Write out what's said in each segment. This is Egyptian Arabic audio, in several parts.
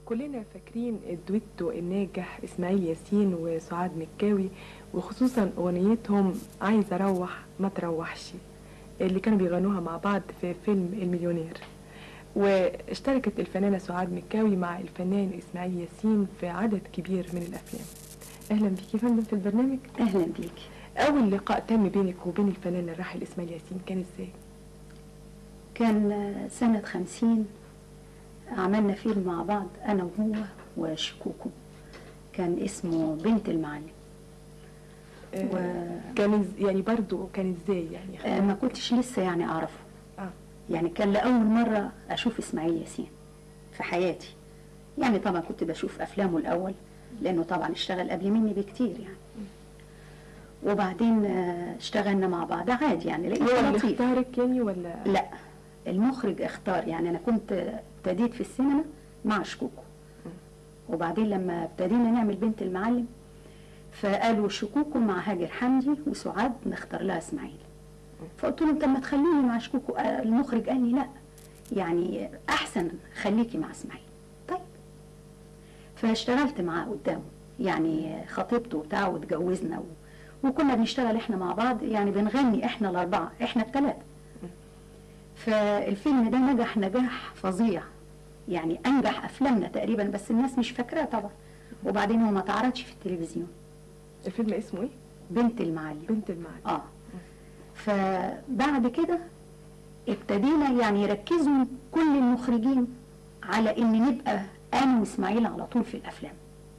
كلنا فاكرين الدويتو الناجح اسماعيل ياسين وسعاد مكاوي وخصوصا اغنيتهم عايز اروح ما تروحش اللي كانوا بيغنوها مع بعض في فيلم المليونير واشتركت الفنانة سعاد مكاوي مع الفنان اسماعيل ياسين في عدد كبير من الافلام اهلا بيكي يا فندم في البرنامج اهلا بيك اول لقاء تم بينك وبين الفنان الراحل اسماعيل ياسين كان ازاي كان سنة خمسين عملنا فيلم مع بعض أنا وهو وشكوكو كان اسمه بنت المعلم آه، و- كان إز- يعني برضو كان ازاي يعني آه، ما كنتش لسه يعني أعرفه اه يعني كان لأول مرة أشوف إسماعيل ياسين في حياتي يعني طبعا كنت بشوف أفلامه الأول لأنه طبعا اشتغل قبل مني بكتير يعني وبعدين آه، اشتغلنا مع بعض عادي يعني هو لقيته اللي لطيف اختارك يعني ولا لا المخرج اختار يعني انا كنت ابتديت في السينما مع شكوكو وبعدين لما ابتدينا نعمل بنت المعلم فقالوا شكوكو مع هاجر حمدي وسعاد نختار لها اسماعيل فقلت لهم طب ما تخلوني مع شكوكو آه، المخرج قال لي لا يعني احسن خليكي مع اسماعيل طيب فاشتغلت معاه قدامه يعني خطيبته وبتاع واتجوزنا و... وكنا بنشتغل احنا مع بعض يعني بنغني احنا الاربعه احنا الثلاثه فالفيلم ده نجح نجاح فظيع يعني انجح افلامنا تقريبا بس الناس مش فاكراه طبعا وبعدين هو ما اتعرضش في التلفزيون الفيلم اسمه ايه بنت المعلم بنت المعلم اه فبعد كده ابتدينا يعني يركزوا كل المخرجين على ان نبقى انا واسماعيل على طول في الافلام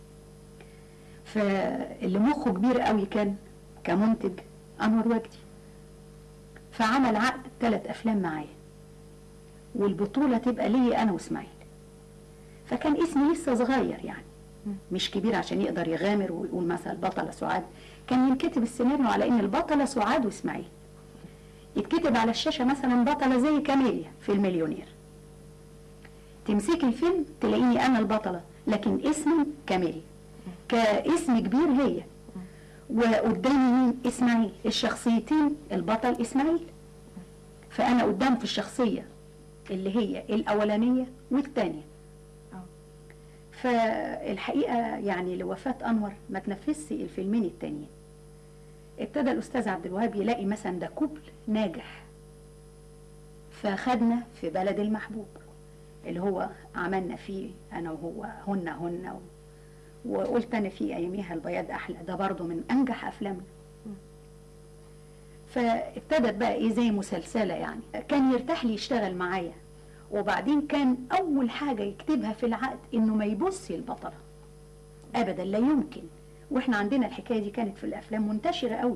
فاللي مخه كبير قوي كان كمنتج انور وجدي فعمل عقد ثلاث افلام معايا والبطوله تبقى ليا انا واسماعيل فكان اسمي لسه صغير يعني مش كبير عشان يقدر يغامر ويقول مثلا البطله سعاد كان ينكتب السيناريو على ان البطله سعاد واسماعيل يتكتب على الشاشه مثلا بطله زي كاميليا في المليونير تمسكي الفيلم تلاقيني انا البطله لكن اسمي كاميليا كاسم كبير ليا وقدامي مين اسماعيل الشخصيتين البطل اسماعيل فانا قدام في الشخصيه اللي هي الاولانيه والثانيه آه. فالحقيقه يعني لوفاه انور ما تنفذش الفيلمين التانيين ابتدى الاستاذ عبد الوهاب يلاقي مثلا ده كوبل ناجح فخدنا في بلد المحبوب اللي هو عملنا فيه انا وهو هن هن و... وقلت انا في اياميها البياض احلى ده برضه من انجح افلامنا فابتدت بقى ايه زي مسلسله يعني كان يرتاح لي يشتغل معايا وبعدين كان اول حاجه يكتبها في العقد انه ما يبص البطله ابدا لا يمكن واحنا عندنا الحكايه دي كانت في الافلام منتشره قوي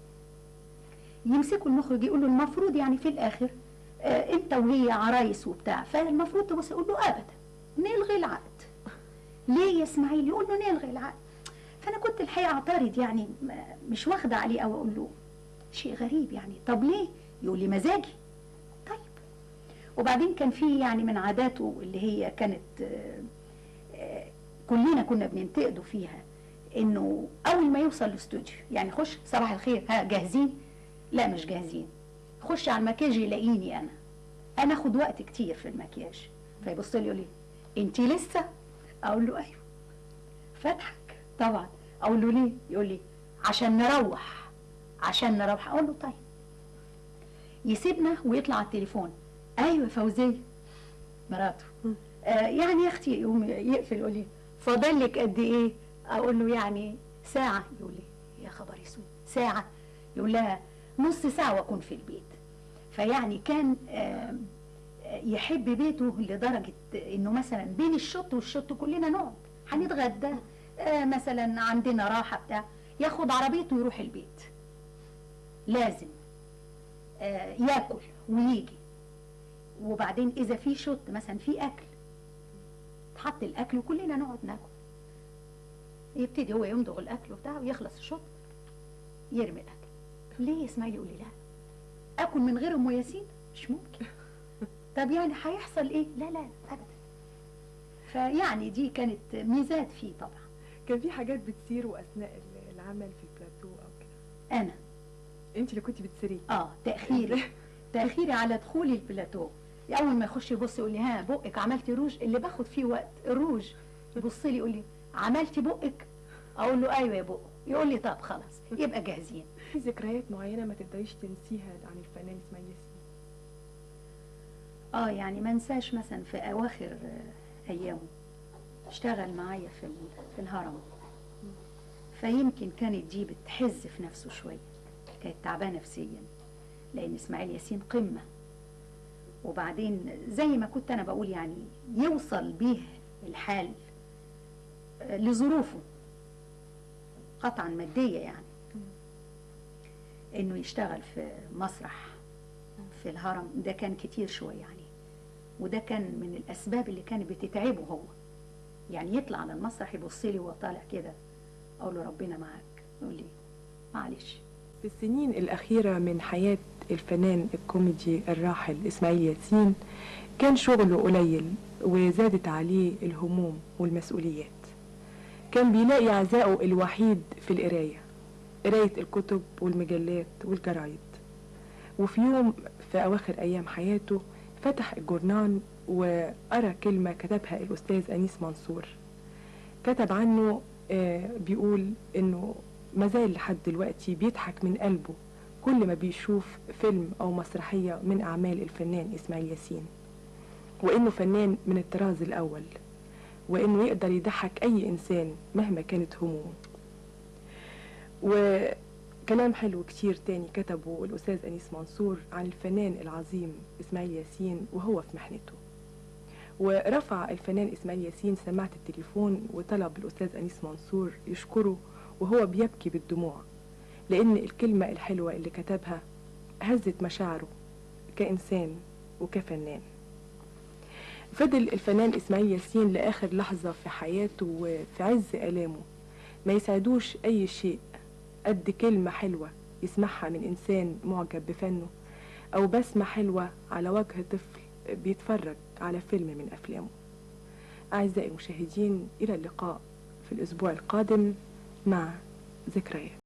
يمسكوا المخرج يقول له المفروض يعني في الاخر آه انت وهي عرايس وبتاع فالمفروض تبص يقول له ابدا نلغي العقد ليه يا اسماعيل يقول له نلغي العقد فانا كنت الحقيقه اعترض يعني م- مش واخده عليه او اقول له شيء غريب يعني طب ليه يقول لي مزاجي طيب وبعدين كان في يعني من عاداته اللي هي كانت آه، آه، كلنا كنا بننتقده فيها انه اول ما يوصل الاستوديو يعني خش صباح الخير ها جاهزين لا مش جاهزين خش على المكياج يلاقيني انا انا اخد وقت كتير في المكياج فيبص لي يقول لي انت لسه اقول له ايوه فاضحك طبعا اقول له ليه يقول لي عشان نروح عشان نروح اقول له طيب يسيبنا ويطلع على التليفون ايوه فوزيه مراته آه يعني يا اختي يقوم يقفل يقول لي فاضل لك قد ايه اقول له يعني ساعه يقول لي يا خبر اسود ساعه يقول لها نص ساعه واكون في البيت فيعني كان آه يحب بيته لدرجة انه مثلا بين الشط والشط كلنا نقعد هنتغدى آه مثلا عندنا راحة بتاع ياخد عربيته ويروح البيت لازم آه ياكل ويجي وبعدين اذا في شط مثلا في اكل تحط الاكل وكلنا نقعد ناكل يبتدي هو يمضغ الاكل وبتاع ويخلص الشط يرمي الاكل ليه اسماعيل يقول لي لا اكل من غير ام ياسين مش ممكن طب يعني هيحصل ايه لا لا ابدا فيعني دي كانت ميزات فيه طبعا كان في حاجات بتصير اثناء ال- العمل في البلاتو او كده انا انت اللي كنت بتسري اه تاخيري تاخيري على دخولي البلاتو اول ما يخش يبص يقول لي ها بقك عملتي روج اللي باخد فيه وقت الروج يبص لي يقول لي عملتي بقك اقول له ايوه يا بق يقول لي طب خلاص يبقى جاهزين في ذكريات معينة ما تقدريش تنسيها عن الفنان اسماعيل ياسين اه يعني ما انساش مثلا في اواخر آه، ايامه اشتغل معايا في ال- في الهرم فيمكن كانت دي بتحز في نفسه شويه كانت تعبانه نفسيا لان اسماعيل ياسين قمه وبعدين زي ما كنت انا بقول يعني يوصل بيه الحال آه، لظروفه قطعا ماديه يعني انه يشتغل في مسرح في الهرم ده كان كتير شويه يعني وده كان من الاسباب اللي كانت بتتعبه هو يعني يطلع على المسرح يبص لي وهو طالع كده اقول له ربنا معاك يقول لي معلش في السنين الأخيرة من حياة الفنان الكوميدي الراحل إسماعيل ياسين كان شغله قليل وزادت عليه الهموم والمسؤوليات كان بيلاقي عزاءه الوحيد في القراية قراية الكتب والمجلات والجرايد وفي يوم في أواخر أيام حياته فتح الجورنال وقرأ كلمة كتبها الأستاذ أنيس منصور كتب عنه آه، بيقول إنه مازال لحد دلوقتي بيضحك من قلبه كل ما بيشوف فيلم أو مسرحية من أعمال الفنان إسماعيل ياسين وإنه فنان من الطراز الأول وإنه يقدر يضحك أي إنسان مهما كانت همومه وكلام حلو كتير تاني كتبه الأستاذ أنيس منصور عن الفنان العظيم إسماعيل ياسين وهو في محنته ورفع الفنان إسماعيل ياسين سماعة التليفون وطلب الأستاذ أنيس منصور يشكره وهو بيبكي بالدموع لأن الكلمة الحلوة اللي كتبها هزت مشاعره كإنسان وكفنان فضل الفنان إسماعيل ياسين لآخر لحظة في حياته وفي عز آلامه ما يسعدوش أي شيء قد كلمة حلوة يسمعها من إنسان معجب بفنه أو بسمة حلوة على وجه طفل بيتفرج على فيلم من أفلامه أعزائي المشاهدين إلى اللقاء في الأسبوع القادم مع ذكريات